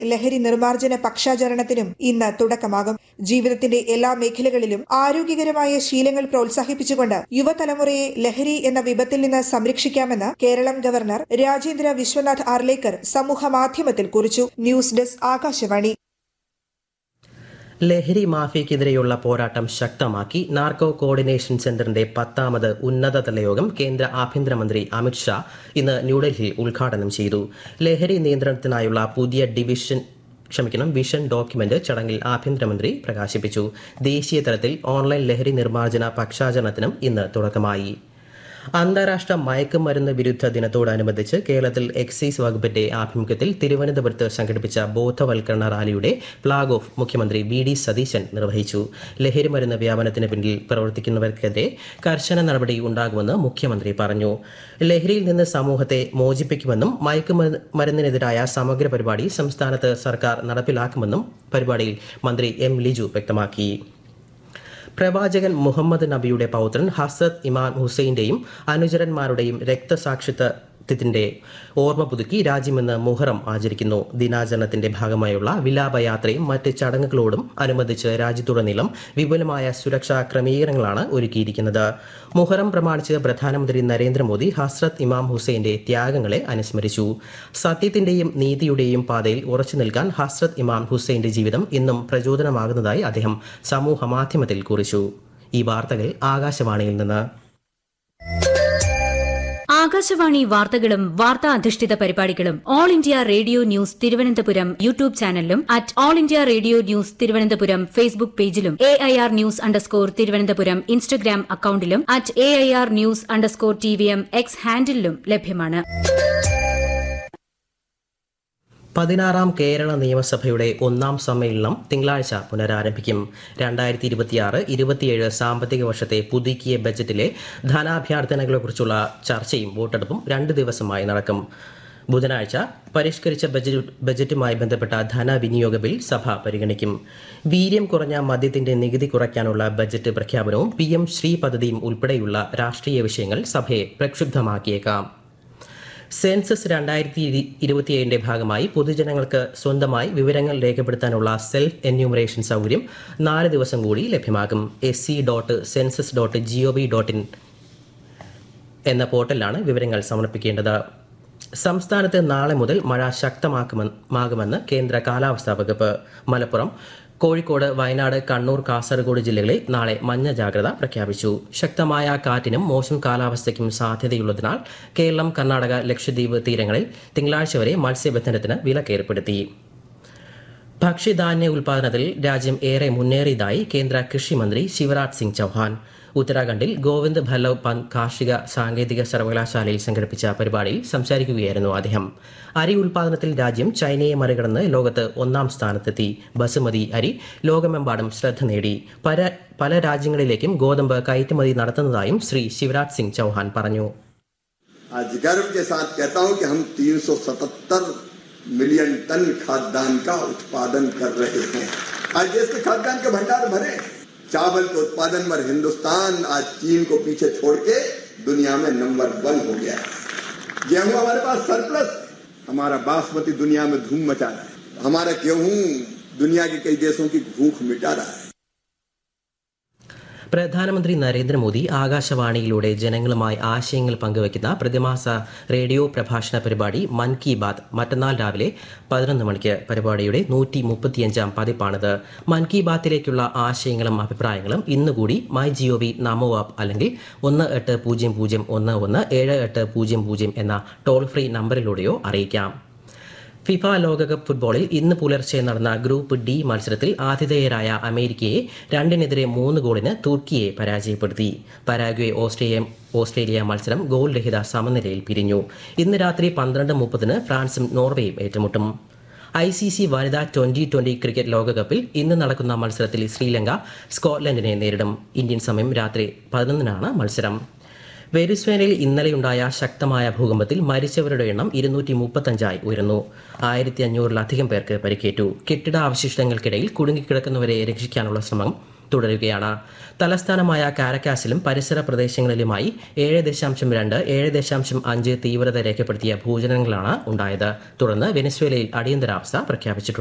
ലഹരി നിർമ്മാർജ്ജന പക്ഷാചരണത്തിനും ഇന്ന് തുടക്കമാകും ജീവിതത്തിന്റെ എല്ലാ മേഖലകളിലും ആരോഗ്യകരമായ ശീലങ്ങൾ പ്രോത്സാഹിപ്പിച്ചുകൊണ്ട് യുവതലമുറയെ ലഹരി എന്ന വിപത്തിൽ നിന്ന് സംരക്ഷിക്കാമെന്ന് കേരളം ഗവർണർ രാജേന്ദ്ര വിശ്വനാഥ് ആർലേക്കർ സമൂഹ മാധ്യമത്തിൽ കുറിച്ചു ന്യൂസ് ഡെസ്ക് ആകാശവാണി ലഹരി മാഫിയക്കെതിരെയുള്ള പോരാട്ടം ശക്തമാക്കി നാർക്കോ കോർഡിനേഷൻ സെന്ററിന്റെ പത്താമത് ഉന്നതതല യോഗം കേന്ദ്ര ആഭ്യന്തരമന്ത്രി അമിത്ഷാ ഇന്ന് ന്യൂഡൽഹിയിൽ ഉദ്ഘാടനം ചെയ്തു ലഹരി നിയന്ത്രണത്തിനായുള്ള പുതിയ ഡിവിഷൻ ക്ഷമിക്കണം വിഷൻ ഡോക്യുമെന്റ് ചടങ്ങിൽ ആഭ്യന്തരമന്ത്രി പ്രകാശിപ്പിച്ചു ദേശീയ തലത്തിൽ ഓൺലൈൻ ലഹരി നിർമ്മാർജ്ജന പക്ഷാചരണത്തിനും ഇന്ന് തുടക്കമായി അന്താരാഷ്ട്ര മയക്കുമരുന്ന് വിരുദ്ധ ദിനത്തോടനുബന്ധിച്ച് കേരളത്തിൽ എക്സൈസ് വകുപ്പിന്റെ ആഭിമുഖ്യത്തിൽ തിരുവനന്തപുരത്ത് സംഘടിപ്പിച്ച ബോധവൽക്കരണ റാലിയുടെ ഫ്ളാഗ് ഓഫ് മുഖ്യമന്ത്രി വി ഡി സതീശൻ നിർവഹിച്ചു ലഹരിമരുന്ന് വ്യാപനത്തിന് പിന്നിൽ പ്രവർത്തിക്കുന്നവർക്കെതിരെ കർശന നടപടി ഉണ്ടാകുമെന്ന് മുഖ്യമന്ത്രി പറഞ്ഞു ലഹരിയിൽ നിന്ന് സമൂഹത്തെ മോചിപ്പിക്കുമെന്നും മയക്കുമരുന്നിനെതിരായ സമഗ്ര പരിപാടി സംസ്ഥാനത്ത് സർക്കാർ നടപ്പിലാക്കുമെന്നും പരിപാടിയിൽ മന്ത്രി എം ലിജു വ്യക്തമാക്കി പ്രവാചകൻ മുഹമ്മദ് നബിയുടെ പൗത്രൻ ഹസത്ത് ഇമാം ഹുസൈന്റെയും അനുചരന്മാരുടെയും രക്തസാക്ഷിത്വത്തിന്റെ ഓർമ്മ പുതുക്കി രാജ്യമെന്ന് മുഹറം ആചരിക്കുന്നു ദിനാചരണത്തിന്റെ ഭാഗമായുള്ള വിലാപയാത്രയും മറ്റ് ചടങ്ങുകളോടും അനുബന്ധിച്ച് രാജ്യത്തുടനീളം വിപുലമായ സുരക്ഷാ ക്രമീകരണങ്ങളാണ് ഒരുക്കിയിരിക്കുന്നത് മുഹറം പ്രമാണിച്ച് പ്രധാനമന്ത്രി നരേന്ദ്രമോദി ഹസ്രത്ത് ഇമാം ഹുസൈന്റെ ത്യാഗങ്ങളെ അനുസ്മരിച്ചു സത്യത്തിന്റെയും നീതിയുടെയും പാതയിൽ ഉറച്ചു നിൽക്കാൻ ഹസ്രത്ത് ഇമാം ഹുസൈന്റെ ജീവിതം ഇന്നും പ്രചോദനമാകുന്നതായി അദ്ദേഹം സമൂഹ മാധ്യമത്തിൽ കുറിച്ചു ഈ വാർത്തകൾ ആകാശവാണിയിൽ നിന്ന് ആകാശവാണി വാർത്തകളും വാർത്താ അധിഷ്ഠിത പരിപാടികളും all India radio news Thiruvananthapuram YouTube ചാനലിലും at all India radio news Thiruvananthapuram Facebook പേജിലും A I R news underscore Thiruvananthapuram Instagram അക്കൌണ്ടിലും at A I R news underscore T V M X ഹാൻഡിലും ലഭ്യമാണ് പതിനാറാം കേരള നിയമസഭയുടെ ഒന്നാം സമ്മേളനം തിങ്കളാഴ്ച പുനരാരംഭിക്കും രണ്ടായിരത്തി ഇരുപത്തിയാറ് ഇരുപത്തിയേഴ് സാമ്പത്തിക വർഷത്തെ പുതുക്കിയ ബജറ്റിലെ ധനാഭ്യർത്ഥനകളെക്കുറിച്ചുള്ള ചർച്ചയും വോട്ടെടുപ്പും രണ്ട് ദിവസമായി നടക്കും ബുധനാഴ്ച പരിഷ്കരിച്ച ബജറ്റുമായി ബന്ധപ്പെട്ട ധനവിനിയോഗ ബിൽ സഭ പരിഗണിക്കും വീര്യം കുറഞ്ഞ മദ്യത്തിന്റെ നികുതി കുറയ്ക്കാനുള്ള ബജറ്റ് പ്രഖ്യാപനവും പി എം ശ്രീ പദ്ധതിയും ഉൾപ്പെടെയുള്ള രാഷ്ട്രീയ വിഷയങ്ങൾ സഭയെ പ്രക്ഷുബ്ധമാക്കിയേക്കാം സെൻസസ് രണ്ടായിരത്തി ഇരുപത്തിയേഴിന്റെ ഭാഗമായി പൊതുജനങ്ങൾക്ക് സ്വന്തമായി വിവരങ്ങൾ രേഖപ്പെടുത്താനുള്ള സെൽഫ് എന്യൂമറേഷൻ സൗകര്യം നാല് ദിവസം കൂടി ലഭ്യമാകും S C dot census dot G O V dot in എന്ന പോർട്ടലിലാണ് വിവരങ്ങൾ സമർപ്പിക്കേണ്ടത് സംസ്ഥാനത്ത് നാളെ മുതൽ മഴ ശക്തമാക്കുമെന്ന് കേന്ദ്ര കാലാവസ്ഥാ വകുപ്പ് മലപ്പുറം കോഴിക്കോട് വയനാട് കണ്ണൂർ കാസർഗോഡ് ജില്ലകളിൽ നാളെ മഞ്ഞ ജാഗ്രത പ്രഖ്യാപിച്ചു ശക്തമായ കാറ്റിനും മോശം കാലാവസ്ഥയ്ക്കും സാധ്യതയുള്ളതിനാൽ കേരളം കർണാടക ലക്ഷദ്വീപ് തീരങ്ങളിൽ തിങ്കളാഴ്ച വരെ മത്സ്യബന്ധനത്തിന് വിലക്കേർപ്പെടുത്തി ഭക്ഷ്യധാന്യ ഉൽപാദനത്തിൽ രാജ്യം ഏറെ മുന്നേറിയതായി കേന്ദ്ര കൃഷിമന്ത്രി ശിവരാജ് സിംഗ് ചൌഹാൻ ഉത്തരാഖണ്ഡിൽ ഗോവിന്ദ് ഭല്ലവ് പന്ത് കാർഷിക സാങ്കേതിക സർവകലാശാലയിൽ സംഘടിപ്പിച്ച പരിപാടിയിൽ സംസാരിക്കുകയായിരുന്നു അദ്ദേഹം അരി ഉൽപാദനത്തിൽ രാജ്യം ചൈനയെ മറികടന്ന് ലോകത്ത് ഒന്നാം സ്ഥാനത്തെത്തി ബസുമതി അരി ലോകമെമ്പാടും ശ്രദ്ധ നേടി പല പല രാജ്യങ്ങളിലേക്കും ഗോതമ്പ് കയറ്റുമതി നടത്തുന്നതായും ശ്രീ ശിവരാജ് സിംഗ് ചൌഹാൻ പറഞ്ഞു आज गर्व के साथ कहता हूं कि हम 377 मिलियन टन खाद्यान्न का उत्पादन कर रहे हैं आज देश के खाद्यान्न के भंडार भरे चावल के उत्पादन में हिंदुस्तान आज चीन को पीछे छोड़ के दुनिया में नंबर वन हो गया है गेहूं हमारे पास सरप्लस हमारा बासमती दुनिया में धूम मचा रहा है हमारा गेहूं दुनिया के कई देशों की भूख मिटा रहा है പ്രധാനമന്ത്രി നരേന്ദ്രമോദി ആകാശവാണിയിലൂടെ ജനങ്ങളുമായി ആശയങ്ങൾ പങ്കുവയ്ക്കുന്ന പ്രതിമാസ റേഡിയോ പ്രഭാഷണ പരിപാടി മൻ കി ബാത് മറ്റന്നാൾ രാവിലെ പതിനൊന്ന് മണിക്ക് പരിപാടിയുടെ നൂറ്റി മുപ്പത്തിയഞ്ചാം പതിപ്പാണിത് മൻ കി ബാത്തിലേക്കുള്ള ആശയങ്ങളും അഭിപ്രായങ്ങളും ഇന്നുകൂടി my G O V NaMo app അല്ലെങ്കിൽ ഒന്ന് എട്ട് പൂജ്യം പൂജ്യം ഒന്ന് ഒന്ന് ഏഴ് എട്ട് പൂജ്യം പൂജ്യം എന്ന ടോൾ ഫ്രീ നമ്പറിലൂടെയോ അറിയിക്കാം ഫിഫ ലോകകപ്പ് ഫുട്ബോളിൽ ഇന്ന് പുലർച്ചെ നടന്ന ഗ്രൂപ്പ് ഡി മത്സരത്തിൽ ആതിഥേയരായ അമേരിക്കയെ രണ്ടിനെതിരെ മൂന്ന് ഗോളിന് തുർക്കിയെ പരാജയപ്പെടുത്തി പരാഗ്വെ ഓസ്ട്രേലിയ ഓസ്ട്രേലിയ മത്സരം ഗോൾ രഹിത സമനിലയിൽ പിരിഞ്ഞു ഇന്ന് രാത്രി പന്ത്രണ്ട് മുപ്പതിന് ഫ്രാൻസും നോർവേയും ഏറ്റുമുട്ടും ഐ സി സി വനിതാ ട്വന്റി ട്വന്റി ക്രിക്കറ്റ് ലോകകപ്പിൽ ഇന്ന് നടക്കുന്ന മത്സരത്തിൽ ശ്രീലങ്ക സ്കോട്ട്ലൻഡിനെ നേരിടും ഇന്ത്യൻ സമയം രാത്രി പതിനൊന്നിനാണ് മത്സരം വെനിസ്വേലയിൽ ഇന്നലെയുണ്ടായ ശക്തമായ ഭൂകമ്പത്തിൽ മരിച്ചവരുടെ എണ്ണം ഇരുന്നൂറ്റി മുപ്പത്തഞ്ചായി ഉയർന്നു ആയിരത്തി അഞ്ഞൂറിലധികം പേർക്ക് പരിക്കേറ്റു കെട്ടിട അവശിഷ്ടങ്ങൾക്കിടയിൽ കുടുങ്ങിക്കിടക്കുന്നവരെ രക്ഷിക്കാനുള്ള ശ്രമം തുടരുകയാണ് തലസ്ഥാനമായ കാരക്കാസിലും പരിസര പ്രദേശങ്ങളിലുമായി ഏഴ് ദശാംശം രണ്ട് ഏഴ് ദശാംശം അഞ്ച് തീവ്രത രേഖപ്പെടുത്തിയ ഭൂചലനങ്ങളാണ് ഉണ്ടായത് തുടർന്ന് വെനസ്വേലയിൽ അടിയന്തരാവസ്ഥ പ്രഖ്യാപിച്ചിട്ടുണ്ട്